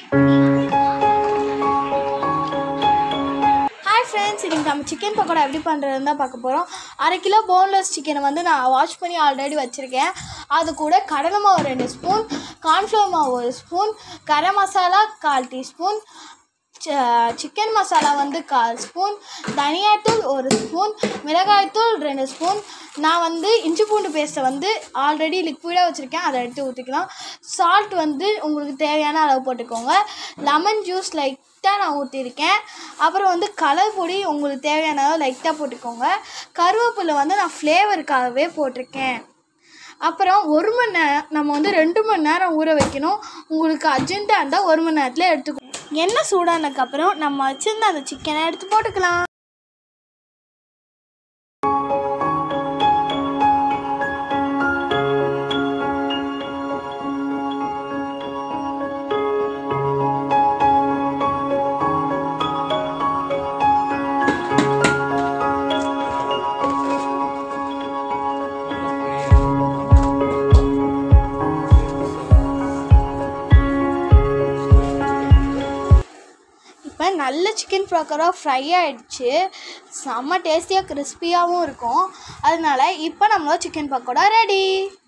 hi friends இன்னைக்கு நம்ம chicken pakoda எப்படி பண்ணுறதுன்னு தான் பார்க்க போகிறோம் அரை கிலோ போன்லெஸ் சிக்கனை வந்து நான் வாஷ் பண்ணி ஆல்ரெடி வச்சுருக்கேன் அது கூட கடலை மாவு ரெண்டு ஸ்பூன் கார்ன்ஃப்ளவர் மாவு ஒரு ஸ்பூன் கரம் மசாலா கால் டீஸ்பூன் சிக்கன் மசாலா வந்து கால் ஸ்பூன் தனியாத்தூள் ஒரு ஸ்பூன் மிளகாய்த்தூள் ரெண்டு ஸ்பூன் நான் வந்து இஞ்சி பூண்டு பேஸ்ட்டை வந்து ஆல்ரெடி லிக்விடாக வச்சுருக்கேன் அதை எடுத்து ஊற்றிக்கலாம் சால்ட் வந்து உங்களுக்கு தேவையான அளவு போட்டுக்கோங்க லெமன் ஜூஸ் லைட்டாக நான் ஊற்றிருக்கேன் அப்புறம் வந்து கலர் பொடி உங்களுக்கு தேவையான அளவு லைட்டாக போட்டுக்கோங்க கருவேப்பிலை வந்து நான் ஃப்ளேவருக்காகவே போட்டிருக்கேன் அப்புறம் ஒரு மணி நேரம் நம்ம வந்து ரெண்டு மணி நேரம் ஊற வைக்கணும் உங்களுக்கு அர்ஜென்ட்டாக இருந்தால் ஒரு மணி நேரத்தில் எடுத்துக்கோ எண்ணெய் சூடானதுக்கப்புறம் நம்ம வச்சுருந்த அந்த சிக்கனை எடுத்து போட்டுக்கலாம் இப்போ நல்ல சிக்கன் ப்ராக்கராக ஃப்ரை ஆகிடுச்சு செம்ம டேஸ்டியாக கிறிஸ்பியாகவும் இருக்கும் அதனால இப்போ நம்மளோட சிக்கன் பக்கோடா ரெடி